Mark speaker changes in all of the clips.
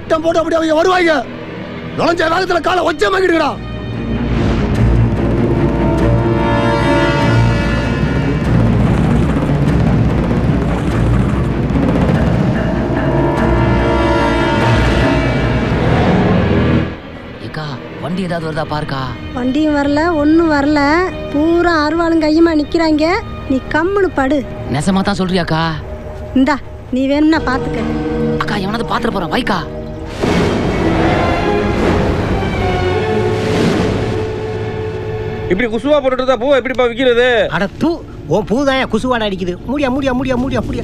Speaker 1: ஆட்டம் போட்டு அப்படி அவங்க வருவாங்க நுழைஞ்ச வேகத்துல காலை ஒச்ச மாக்கிடுங்கடா
Speaker 2: ஏக்கா வண்டி ஏதாவது வருதா பாருக்கா
Speaker 3: வண்டியும் வரல ஒன்றும் வரல பூரா அருவாளும் கையுமா நிற்கிறாங்க நீ கம்முனு படு
Speaker 2: நெசமா தான் சொல்றியாக்கா
Speaker 3: இந்தா நீ வேணும்னா பார்த்துக்க
Speaker 2: அக்கா எவனாவது பாத்துட்டு போறான் வைக்கா
Speaker 4: இப்படி குசுவா போட்டுட்டு இருந்தா பூவை எப்படிப்பா விக்கிறது
Speaker 5: அட தூ உன் பூதாயா குசுவாட அடிக்குது முடியா முடியா முடியா முடியா முடியா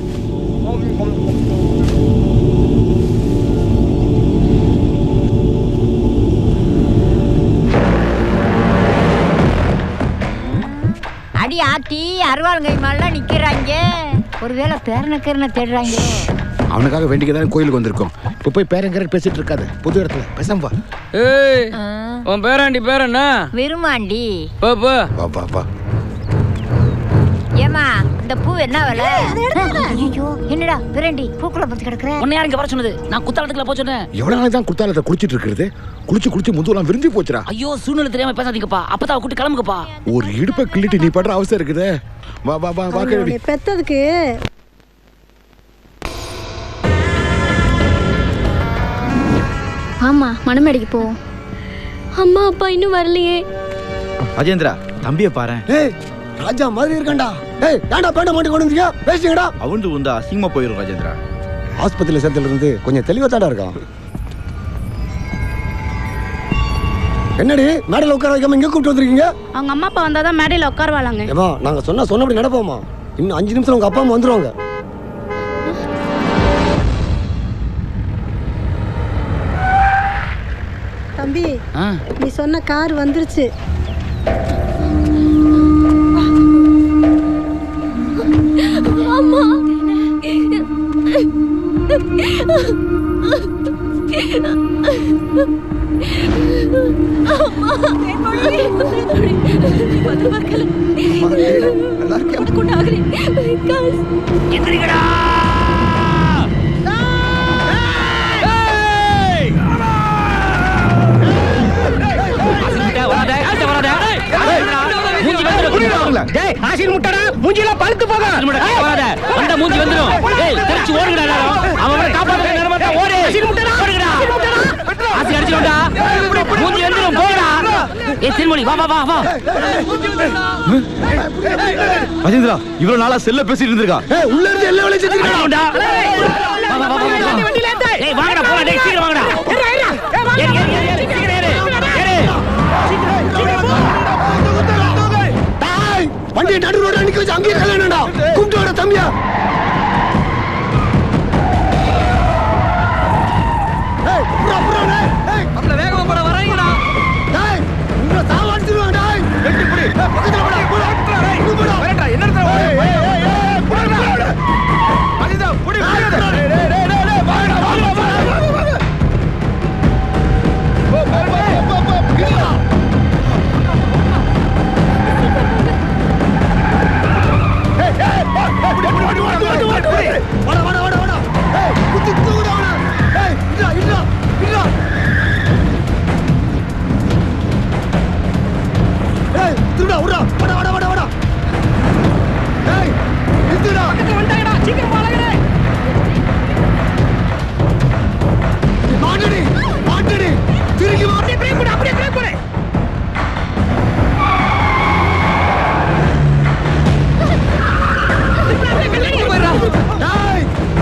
Speaker 6: அடி ஆத்தி அருவாளுங்கை மேலாம் நிக்கிறாங்க ஒருவேளை பேரனக்கரனை தேடுறாங்க
Speaker 1: அவனுக்காக வேண்டிக்க தான் கோயிலுக்கு வந்திருக்கோம் இப்போ போய் பேரங்கிற பேசிட்டு இருக்காது புது இடத்துல பேசாம வா
Speaker 4: ஏய் உன் பேராண்டி பேர் என்ன
Speaker 6: விருமாண்டி
Speaker 4: போ போ
Speaker 1: வா வா வா
Speaker 6: ஏமா இந்த பூ என்ன விலை ஐயோ என்னடா பிரண்டி பூக்குள்ள பத்து கிடக்குற
Speaker 2: உன்னை யார் இங்க வர சொன்னது நான் குத்தாலத்துக்குள்ள போய் சொன்னேன்
Speaker 1: எவ்வளவு நாள் தான் குத்தாலத்தை குளிச்சிட்டு இருக்கிறது குளிச்சு குளிச்சு முதுவெல்லாம் விரிஞ்சு போச்சுடா
Speaker 2: ஐயோ சூழ்நிலை தெரியாம பேசாதீங்கப்பா அப்பதான் அவ கூட்டி கிளம்புங்கப்பா
Speaker 1: ஒரு இடுப்பை கிள்ளிட்டு நீ படுற அவசரம் இருக்குதே வா வா வா வா கேள்வி
Speaker 3: உன்னை பெத்ததுக்கு
Speaker 7: ஆமா மணமேடைக்கு போ அம்மா அப்பா இன்னும் வரலையே
Speaker 8: அஜேந்திரா தம்பியை பாரு
Speaker 1: ஏய் ராஜா மாதிரி இருக்கண்டா ஏய் ஏன்டா பேண்ட மாட்டி கொண்டு வந்தீங்க பேசுங்கடா
Speaker 8: அவுண்டு உந்தா அசிங்கமா போயிரும் ராஜேந்திரா
Speaker 1: ஆஸ்பத்திரியில சேர்த்துல இருந்து கொஞ்சம் தெளிவா தாடா இருக்கான் என்னடி மேடையில் உட்கார வைக்காம இங்க கூப்பிட்டு வந்திருக்கீங்க
Speaker 7: அவங்க அம்மா அப்பா வந்தாதான் மேடையில உட்காருவாளாங்க
Speaker 1: ஏமா நாங்க சொன்னா சொன்னபடி நடப்போமா இன்னும் அஞ்சு நிமிஷம் உங்க அப்பா அம்மா வந்துருவாங்க
Speaker 3: தம்பி
Speaker 2: ஆ,
Speaker 3: நீ சொன்ன கார் வந்துருச்சு
Speaker 2: எந்திரிங்கடா வராத, கிட்ட வராத. மூஞ்சி வந்துரும்.
Speaker 5: டேய் ஆசின் முட்டடா மூஞ்சில பழுத்து போக
Speaker 2: திரும்புடா, கிட்ட வராத. வந்தா மூஞ்சி வந்துரும். ஏய், தெரிச்சு ஓடுங்கடா எல்லாரும். அவன் அவனை காப்பாத்துற நேரமா தான் ஓடு. ஓடுங்கடா. ஆசி அடிச்சிடும்டா. மூஞ்சி வந்துரும், போடா. ஏய், திருமொழி, வா, வா, வா, வா.
Speaker 8: அஜேந்திரா இவ்வளவு நாளா செல்ல பேசிட்டு இருந்திருக்கா
Speaker 1: ஏய் உள்ள இருந்து எல்லாம் வேலையும் செஞ்சிருக்கா
Speaker 2: அடிச்சிடும்டா. வா, வா, வா, வா, வா. ஏய், வாங்கடா, போலாம். டேய், சீக்கிரம் வாங்கடா. ஏறு, ஏறு, ஏறு, ஏறு, சீக்கிரம் ஏறு. ஏறு.
Speaker 1: டேய் வண்டியை நடு ரோட நிக்க வச்சு அங்கேயே கல்யாணம்டா கூப்பிட்டு வர தம்பியா ஏய் புறா புறா டேய் ஏய்
Speaker 4: அப்பல வேகமா போற வராங்கடா
Speaker 1: டேய் உங்களை சாவடிச்சிருவாங்க டேய் வெட்டி புடி ஏய் பக்கத்துல போடா போடா டேய் போடா
Speaker 4: வரட்டா என்ன இடத்துல
Speaker 1: ஏய் ஏய் ஏய் ஏய் புடிடா
Speaker 4: அஜிதா புடி
Speaker 1: டேய் டேய் டேய் டேய் டேய் வாங்கடா வாங்கடா வாங்கடா போ போ போ போ போ கிடா ஏய் ஏய் போ புடி புடி புடி புடி புடி புடி வாடா வாடா வாடா வாடா ஏய் குத்தி தூக்குடா அவன ஏய் இல்ல இல்ல இல்ல ஏய் திருடா உடா வாடா வாடா வாடா வாடா ஏய் நிறுத்துடா
Speaker 4: வந்தாங்கடா சீக்கிரம் போலாங்கடா
Speaker 1: மாட்டடி மாட்டடி திரும்பி வா
Speaker 4: அப்படியே பிரேக் போடு அப்படியே பிரேக் போடு
Speaker 1: டேய்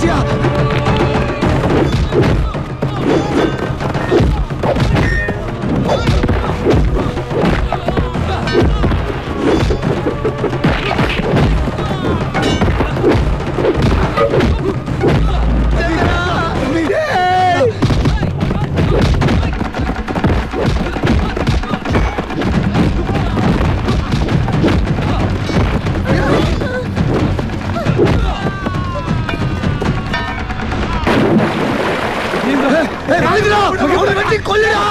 Speaker 1: போச்சியா அவனை வெட்டி கொல்லுடா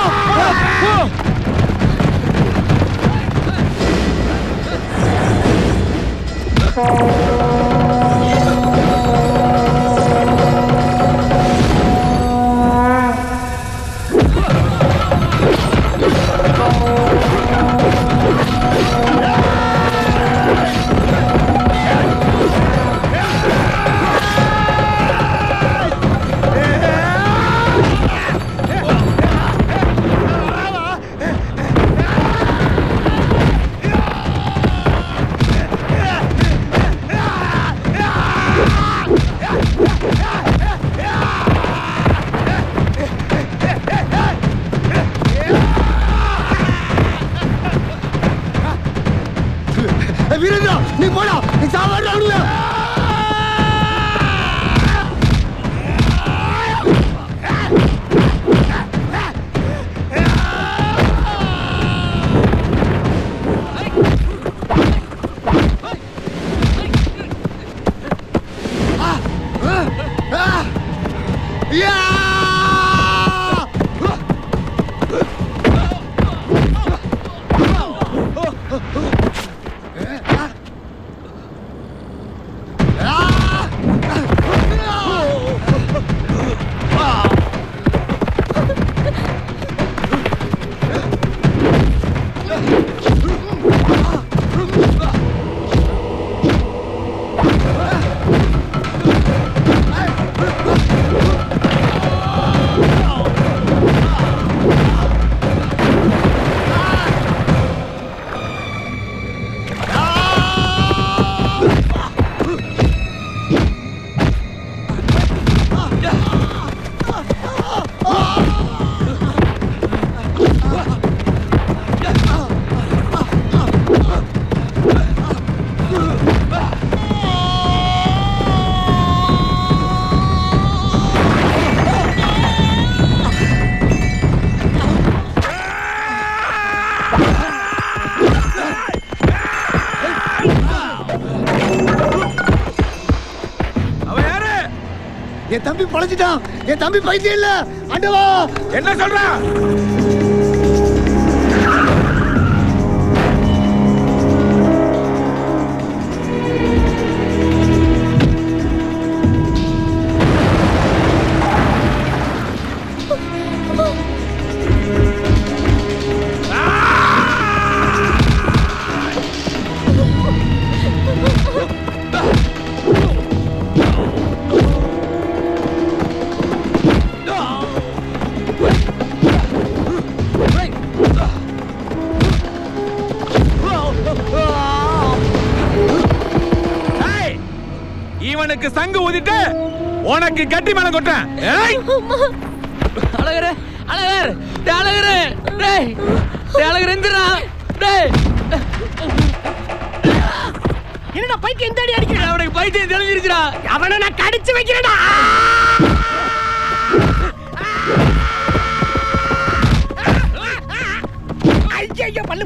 Speaker 1: ஏய், வீரேந்திரா நீ போடா நீ சாவாடுறா
Speaker 4: அவன் யாரு
Speaker 1: என் தம்பி பழச்சிட்டான் என் தம்பி பைத்தியம் இல்ல ஆண்டவா
Speaker 4: என்ன சொல்ற ஏய், இவனுக்கு சங்கு ஊதிட்டு உனக்கு கட்டி மேல கொட்டேன் ஏய்
Speaker 2: அழகரு அழகர் டேய் அழகரு டேய் டேய் அழகர் எந்திரா டேய்
Speaker 5: என்னடா பைக்கு எந்த அடி அடிக்கிற
Speaker 2: அவனுக்கு பைத்தியம் தெரிஞ்சிருச்சுடா
Speaker 5: அவனை நான் கடிச்சு வைக்கிறேன்டா ஐயோ பல்லு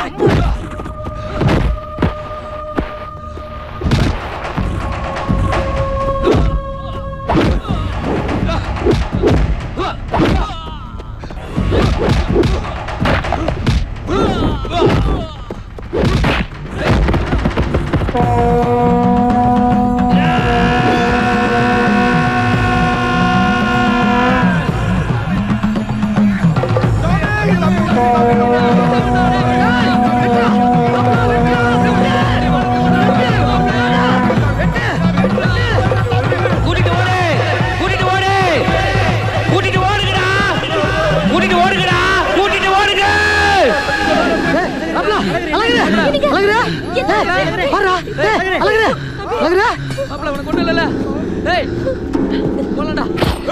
Speaker 2: கூட்டிட்டு ஓடு கூட்டிட்டு ஓடு கூட்டிட்டு ஓடுங்கடா கூட்டிட்டு ஓடுங்கடா கூட்டிட்டு ஓடுங்க
Speaker 7: என்ன?
Speaker 2: மாப்பிள அவனை கொண்டு இல்லல ஏய் போலடா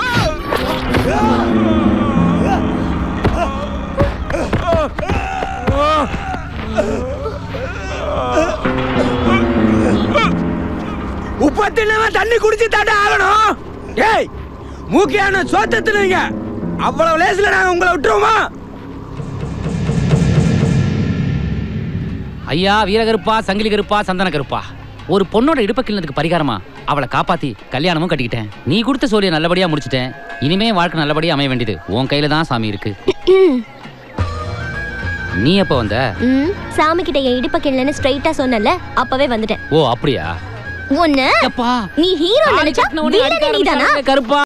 Speaker 1: உப்ப தின்னவன் தண்ணி குடிச்சு தாண்டா ஆகணும் ஏய் மூக்கியான சோத்த தின்னுங்க அவ்வளவு லேசில நாங்க உங்களை விட்டுருவோமா
Speaker 2: ஐயா வீரகருப்பா சங்கிலி கருப்பா சந்தன கருப்பா ஒரு பொண்ணோட இடுப்ப கிள்ளதுக்கு பரிகாரமா அவளை காப்பாத்தி கல்யாணமும் கட்டிக்கிட்டேன் நீ கொடுத்த சோழியை நல்லபடியா முடிச்சிட்டேன் இனிமே வாழ்க்கை நல்லபடியா அமைய வேண்டியது உன் கையில தான் சாமி இருக்கு நீ எப்ப வந்த
Speaker 7: ம் சாமி கிட்ட என் இடுப்ப கிள்ளன்னு ஸ்ட்ரைட்டா சொன்னல அப்பவே வந்துட்டேன்
Speaker 2: ஓ அப்படியா
Speaker 7: ஒன்னு
Speaker 2: எப்பா
Speaker 7: நீ ஹீரோ
Speaker 2: தாலி
Speaker 7: நினைச்சா
Speaker 2: கட்டின உடனே
Speaker 7: வில்லனே
Speaker 2: அடிக்க
Speaker 7: நீதானா
Speaker 2: ஆரம்பிச்சாங்க கருப்பா